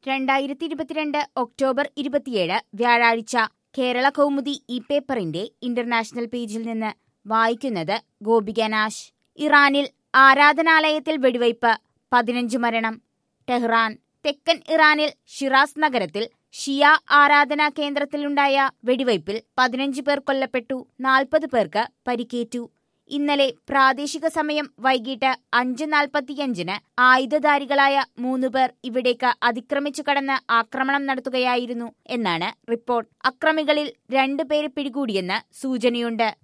രണ്ടായിരത്തി ഇരുപത്തിരണ്ട് ഒക്ടോബർ ഇരുപത്തിയേഴ് വ്യാഴാഴ്ച കേരള കൗമുദി ഈ പേപ്പറിന്റെ ഇന്റർനാഷണൽ പേജിൽ നിന്ന് വായിക്കുന്നത് ഗോപിക നാശ് ഇറാനിൽ ആരാധനാലയത്തിൽ വെടിവയ്പ് പതിനഞ്ച് മരണം ടെഹ്റാൻ തെക്കൻ ഇറാനിൽ ഷിറാസ് നഗരത്തിൽ ഷിയ ആരാധനാ കേന്ദ്രത്തിലുണ്ടായ വെടിവയ്പിൽ പതിനഞ്ച് പേർ കൊല്ലപ്പെട്ടു നാൽപ്പത് പേർക്ക് പരിക്കേറ്റു ഇന്നലെ പ്രാദേശിക സമയം വൈകിട്ട് അഞ്ച് നാൽപ്പത്തിയഞ്ചിന് ആയുധധാരികളായ മൂന്നുപേർ ഇവിടേക്ക് അതിക്രമിച്ചു കടന്ന് ആക്രമണം നടത്തുകയായിരുന്നു എന്നാണ് റിപ്പോർട്ട് അക്രമികളിൽ രണ്ടുപേരെ പിടികൂടിയെന്ന് സൂചനയുണ്ട്